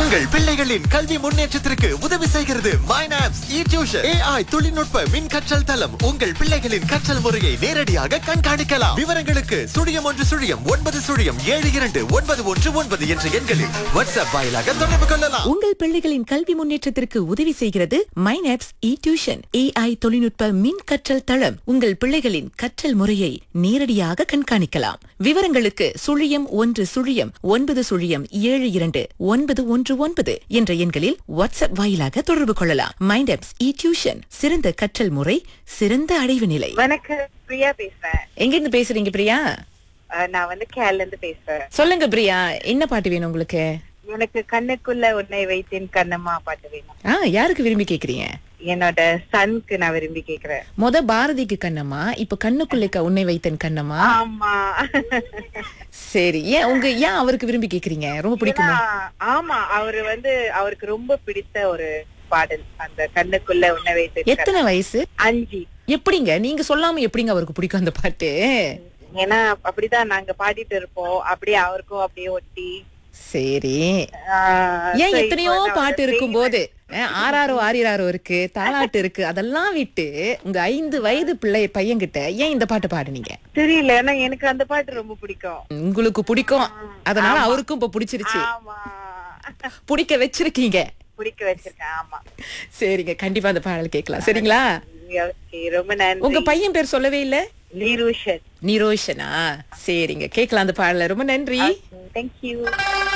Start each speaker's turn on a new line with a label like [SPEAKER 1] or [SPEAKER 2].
[SPEAKER 1] உங்கள் பிள்ளைகளின் கல்வி முன்னேற்றத்திற்கு உதவி செய்கிறது மைனாப்ஸ் இ டியூஷன் ஏஐ தொழில்நுட்ப மின் கற்றல் தளம் உங்கள் பிள்ளைகளின் கற்றல் முறையை நேரடியாக கண்காணிக்கலாம் விவரங்களுக்கு சுழியம் ஒன்று சுழியம் ஒன்பது சுழியம் ஏழு இரண்டு ஒன்பது ஒன்று ஒன்பது என்ற எண்களில் வாட்ஸ்அப் வாயிலாக தொடர்பு கொள்ளலாம்
[SPEAKER 2] உங்கள் பிள்ளைகளின் கல்வி முன்னேற்றத்திற்கு உதவி செய்கிறது மைனாப்ஸ் இ டியூஷன் ஏஐ தொழில்நுட்ப மின் கற்றல் தளம் உங்கள் பிள்ளைகளின் கற்றல் முறையை நேரடியாக கண்காணிக்கலாம் விவரங்களுக்கு சுழியம் ஒன்று சுழியம் ஒன்பது சுழியம் ஏழு இரண்டு ஒன்பது ஒன்று ஒன்பது என்ற எண்களில் வாட்ஸ்அப் வாயிலாக தொடர்பு கொள்ளலாம் மைண்டாப்ஸ் இ டியூஷன் சிறந்த கற்றல் முறை சிறந்த அடைவு நிலை
[SPEAKER 3] வணக்கம் பிரியா பேசுறேன்
[SPEAKER 2] எங்க இருந்து பேசுறீங்க பிரியா
[SPEAKER 3] அஹ் நான் வந்து கேரள இருந்து பேசுறேன்
[SPEAKER 2] சொல்லுங்க பிரியா என்ன பாட்டு வேணும் உங்களுக்கு
[SPEAKER 3] எனக்கு கண்ணுக்குள்ள உன்னை வைத்தேன் கண்ணம்மா பாட்டு வேணும்
[SPEAKER 2] ஆ யாருக்கு விரும்பி கேக்குறீங்க
[SPEAKER 3] என்னோட சனுக்கு நான் விரும்பி கேக்குறேன்
[SPEAKER 2] மொத பாரதிக்கு கண்ணம்மா இப்ப கண்ணுக்குள்ளைக்க உன்னை வைத்தன் கண்ணம்மா
[SPEAKER 3] ஆமா
[SPEAKER 2] சரி ஏன் உங்க ஏன் அவருக்கு விரும்பி கேக்குறீங்க ரொம்ப பிடிக்குமா
[SPEAKER 3] ஏன்னா, ஆமா அவரு வந்து அவருக்கு ரொம்ப பிடித்த ஒரு பாடல் அந்த கண்ணுக்குள்ள உன்னை வைத்தேன்
[SPEAKER 2] எத்தனை வயசு
[SPEAKER 3] கண்ணம்மா. அஞ்சு
[SPEAKER 2] எப்படிங்க நீங்க சொல்லாம எப்படிங்க அவருக்கு பிடிக்கும் அந்த பாட்டு
[SPEAKER 3] ஏன்னா அப்படிதான் நாங்க பாடிட்டு இருப்போம் அப்படியே அவருக்கும் அப்படியே ஒட்டி
[SPEAKER 2] சரி
[SPEAKER 3] ஆஹ்
[SPEAKER 2] ஏன்
[SPEAKER 3] so
[SPEAKER 2] எத்தனையோ
[SPEAKER 3] இப்போ நான்
[SPEAKER 2] பாட்டு
[SPEAKER 3] ஒரு
[SPEAKER 2] இருக்கும் போது ஆறாரோ ஆறிராரோ இருக்கு தாலாட்டு இருக்கு அதெல்லாம் விட்டு உங்க ஐந்து வயது பிள்ளை பையன்கிட்ட ஏன் இந்த பாட்டு பாடுனீங்க
[SPEAKER 3] தெரியல ஏன்னா எனக்கு அந்த பாட்டு ரொம்ப பிடிக்கும்
[SPEAKER 2] உங்களுக்கு பிடிக்கும் அதனால அவருக்கும் இப்ப பிடிச்சிருச்சு
[SPEAKER 3] ஆமா
[SPEAKER 2] பிடிக்க வச்சிருக்கீங்க
[SPEAKER 3] பிடிக்க வச்சிருக்கேன் ஆமா
[SPEAKER 2] சரிங்க கண்டிப்பா அந்த பாடல் கேட்கலாம் சரிங்களா
[SPEAKER 3] ஓகே ரொம்ப நன்றி
[SPEAKER 2] உங்க பையன் பேர் சொல்லவே இல்ல
[SPEAKER 3] லீருஷன்
[SPEAKER 2] நிரோஷனா சரிங்க கேட்கலாம் அந்த பாடல ரொம்ப நன்றி
[SPEAKER 3] தேங்க்யூ